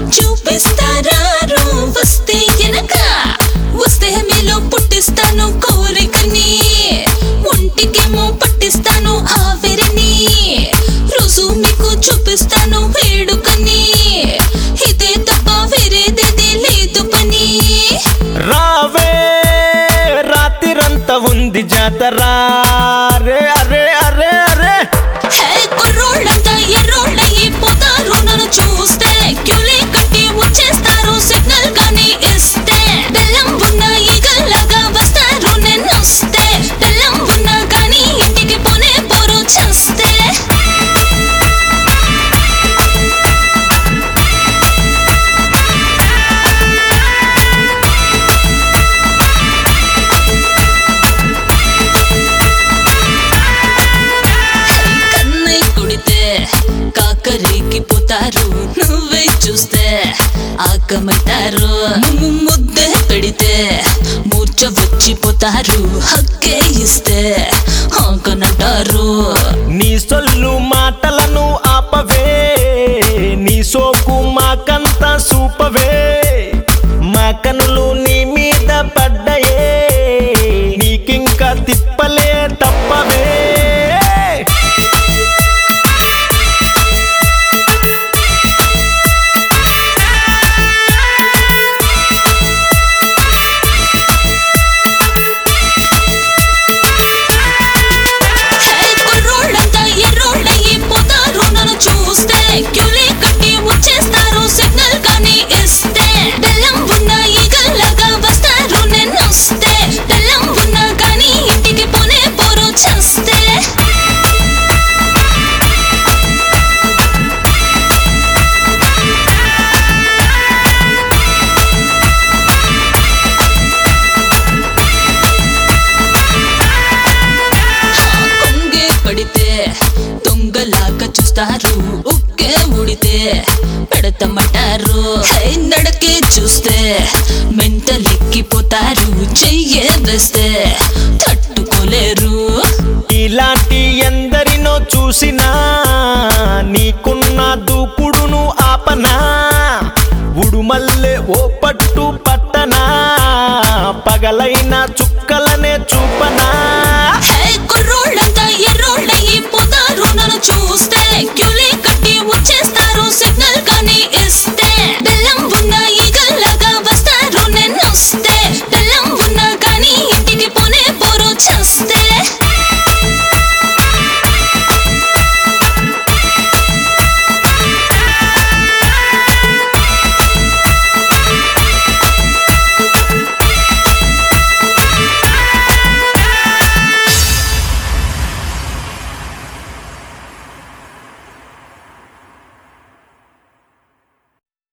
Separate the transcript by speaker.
Speaker 1: చూపిస్తారా వస్తే ఎనక వస్తే మీలో పుట్టిస్తాను కోరికని ఒంటికేమో పట్టిస్తాను ఆవిరిని రోజు మీకు చూపిస్తాను వేడుకని ఇదే తప్ప వేరేదేది లేదు పని
Speaker 2: రావే రాత్రిరంతా ఉంది జాతర అరే అరే అరే అరే
Speaker 1: హే కుర్రోళ్ళంతా ఎర్రోళ్ళయి పోతారు నన్ను చూస్తే క్యూలే కట్టి వచ్చేస్తారు సిగ్నల్ కానీ ఇస్తే బెల్లం ఉన్న ఈగల్లాగా వస్తారు నేనొస్తే బెల్లం ఉన్నా కానీ ఇంటికి పోనే పోరు చేస్తే కన్నై కుడితే కాకరికి పోతారు నువ్వే చూస్తే ఆకమైతారు ము- ముద్దే పెడితే మూర్ఛ వచ్చిపోతారు హక్కే ఇస్తే ఆకనంటారు
Speaker 2: నీ సొల్లు మాటలను ఆపవే నీ సోకు మాకంతా సూపవే మా కనులు నీ మీద పడ్డయే నీకింకా తిప్పలే తప్పవే
Speaker 1: హే కుర్రోళ్ళంతా ఎర్రోళ్ళయి పోతారు నన్ను చూస్తే క్యూలే కట్టి వచ్చేస్తారు సిగ్నల్ కానీ ఇస్తే బెల్లం ఉన్న ఈగల్లాగా వస్తారు నేనొస్తే బెల్లం ఉన్నా కానీ ఇంటికి పోనే పోరు చేస్తే కొంగే పడితే దొంగలాగా చూస్తారు ఉక్కే ఉడితే పెడతామంటారు హై నడకే చూస్తే మెంటలెక్కిపోతారు చెయ్యే వేస్తే